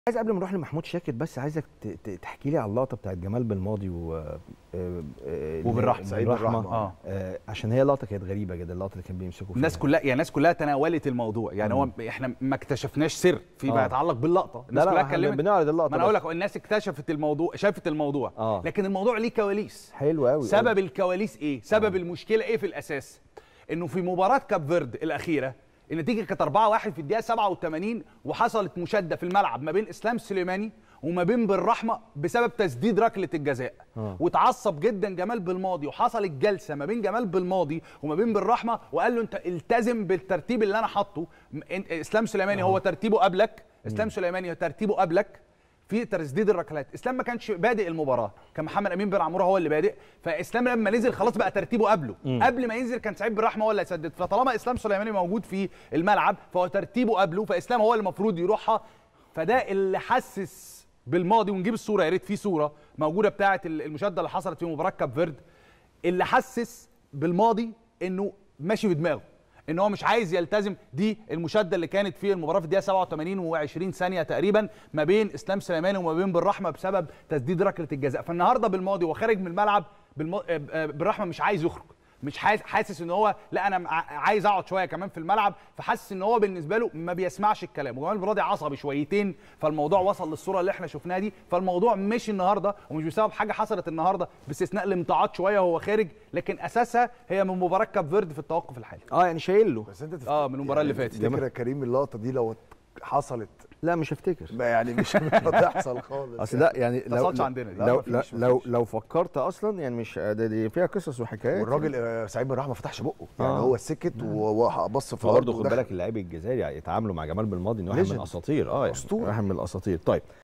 عايز قبل ما نروح لمحمود شاكر بس عايزك ت- ت- تحكي لي على اللقطه بتاعت جمال بالماضي و آه، آه، وبالرحمة. سعيد بالرحمة. بالرحمه آه. آه، عشان هي لقطه كانت غريبه جدا اللقطه اللي كان بيمسكوا فيها الناس كلها يعني الناس كلها تناولت الموضوع يعني هو احنا ما اكتشفناش سر فيما آه. يتعلق باللقطه الناس لا كلها احنا اتكلمت بنعرض اللقطه ما انا اقول بس. لك الناس اكتشفت الموضوع شافت الموضوع آه. لكن الموضوع ليه كواليس حلو قوي سبب الكواليس ايه سبب المشكله ايه في الاساس انه في مباراه كاب فيرد الاخيره النتيجه كانت 4-1 في الدقيقه 87 وحصلت مشاده في الملعب ما بين اسلام سليماني وما بين بالرحمه بسبب تسديد ركله الجزاء آه. واتعصب جدا جمال بالماضي وحصلت جلسه ما بين جمال بالماضي وما بين بالرحمه وقال له انت التزم بالترتيب اللي انا حاطه م- إن- اسلام سليماني هو ترتيبه قبلك اسلام سليماني ترتيبه قبلك في تسديد الركلات اسلام ما كانش بادئ المباراه كان محمد امين بن عموره هو اللي بادئ فاسلام لما نزل خلاص بقى ترتيبه قبله قبل ما ينزل كان سعيد بالرحمه هو اللي هيسدد فطالما اسلام سليماني موجود في الملعب فهو ترتيبه قبله فاسلام هو اللي المفروض يروحها فده اللي حسس بالماضي ونجيب الصوره يا ريت في صوره موجوده بتاعه المشاده اللي حصلت في مباراه كاب فيرد اللي حسس بالماضي انه ماشي بدماغه ان هو مش عايز يلتزم دي المشاده اللي كانت في المباراه في الدقيقه 87 و20 ثانيه تقريبا ما بين اسلام سليماني وما بين بالرحمه بسبب تسديد ركله الجزاء فالنهارده بالماضي وهو خارج من الملعب بالم... آه، آه، بالرحمه مش عايز يخرج مش حاسس حاسس ان هو لا انا ع- عايز اقعد شويه كمان في الملعب فحاسس ان هو بالنسبه له ما بيسمعش الكلام وجمال بالراضي عصبي شويتين فالموضوع وصل للصوره اللي احنا شفناها دي فالموضوع مش النهارده ومش بسبب حاجه حصلت النهارده باستثناء الامتعاض شويه وهو خارج لكن اساسها هي من مباراه كاب فيرد في التوقف الحالي اه يعني شايل له بس انت تفتكر اه من المباراه اللي فاتت تفتكر يا كريم اللقطه دي لو حصلت لا مش هفتكر ما يعني مش هتحصل خالص اصل ده يعني لو حصلش عندنا دي. لا، لو مفيش، لو, مفيش. لو لو فكرت اصلا يعني مش ده دي فيها قصص وحكايات والراجل آه، سعيد بن رحمه ما فتحش بقه يعني آه. هو سكت وبص في برضه الارض خد ودخل. بالك اللاعب الجزائري يتعاملوا مع جمال بالماضي ان واحد من Legend. الاساطير اه يعني أسطورة. واحد من الاساطير طيب